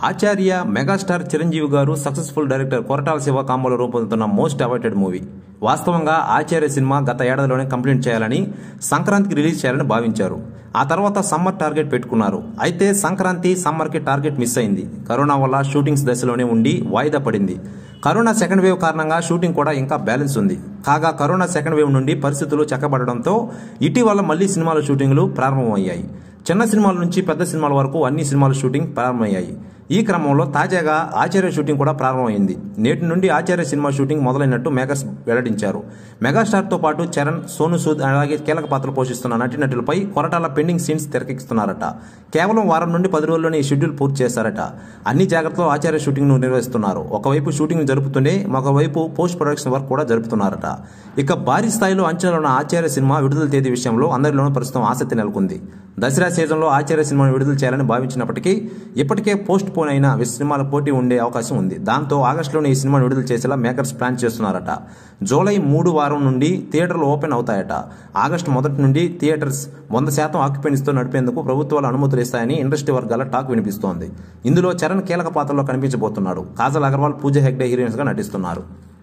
ఆచార్య megastar Chiranjeevi garu successful director Koratala Siva కాంబోలో రూపొందుతున్న most awaited movie వాస్తవంగా ఆచార్య సినిమా గత ఏడాదిలోనే కంప్లీట్ చేయాలని సంక్రాంతికి రిలీజ్ చేయాలని భావించారు ఆ తర్వాత సమ్మర్ టార్గెట్ పెట్టుకున్నారు అయితే సంక్రాంతి సమ్మర్కి టార్గెట్ మిస్ అయింది కరోనా వల్ల షూటింగ్స్ దశలోనే ఉండి వాయిదా పడింది కరోనా సెకండ్ వేవ్ కారణంగా షూటింగ్ కూడా ఇంకా బ్యాలెన్స్ ఉంది కాగా కరోనా సెకండ్ వేవ్ నుండి పరిస్థితులు చక్కబడడంతో ఇటీవల మళ్లీ సినిమాల షూటింగ్లు ప్రారంభమయ్యాయి చిన్న సినిమాల నుంచి పెద్ద సినిమాల వరకు అన్ని సినిమాల షూటింగ్ ప్రారంభమయ్యాయి ఈ క్రమంలో తాజాగా ఆచార్య షూటింగ్ కూడా ప్రారంభమైంది నేటి నుండి ఆచార్య సినిమా షూటింగ్ మొదలైనట్టు మేకర్స్ వెల్లడించారు మెగాస్టార్తో పాటు చరణ్ సోను సూద్ అలాగే కీలక పాత్రలు పోషిస్తున్న నటీనటులపై కొరటాల పెండింగ్ సీన్స్ తెరకెక్కిస్తున్నారట కేవలం వారం నుండి పది రోజుల్లోనే ఈ షెడ్యూల్ పూర్తి చేశారట అన్ని జాగ్రత్తలు ఆచార్య షూటింగ్ ను నిర్వహిస్తున్నారు ఒకవైపు షూటింగ్ జరుపుతూనే మరోవైపు పోస్ట్ ప్రొడక్షన్ వర్క్ కూడా జరుపుతున్నారట ఇక భారీ స్థాయిలో అంచనాలు ఉన్న ఆచార్య సినిమా విడుదల తేదీ విషయంలో అందరిలోనూ ప్రస్తుతం ఆసక్తి నెలకొంది దసరా సీజన్లో ఆచార్య సినిమాను విడుదల చేయాలని భావించినప్పటికీ ఇప్పటికే పోస్ట్ పోన్ అయిన సినిమాల పోటీ ఉండే అవకాశం ఉంది దాంతో ఆగస్టులోనే ఈ సినిమాను విడుదల చేసేలా మేకర్స్ ప్లాన్ చేస్తున్నారట జూలై మూడు వారం నుండి థియేటర్లు ఓపెన్ అవుతాయట ఆగస్టు మొదటి నుండి థియేటర్స్ వంద శాతం ఆక్యుపెన్స్తో నడిపేందుకు ప్రభుత్వాలు అనుమతులు ఇస్తాయని ఇండస్ట్రీ వర్గాల టాక్ వినిపిస్తోంది ఇందులో చరణ్ కీలక పాత్రలో కనిపించబోతున్నాడు కాజల్ అగర్వాల్ పూజ హెగ్డే హీరోయిన్స్ గా నటిస్తున్నారు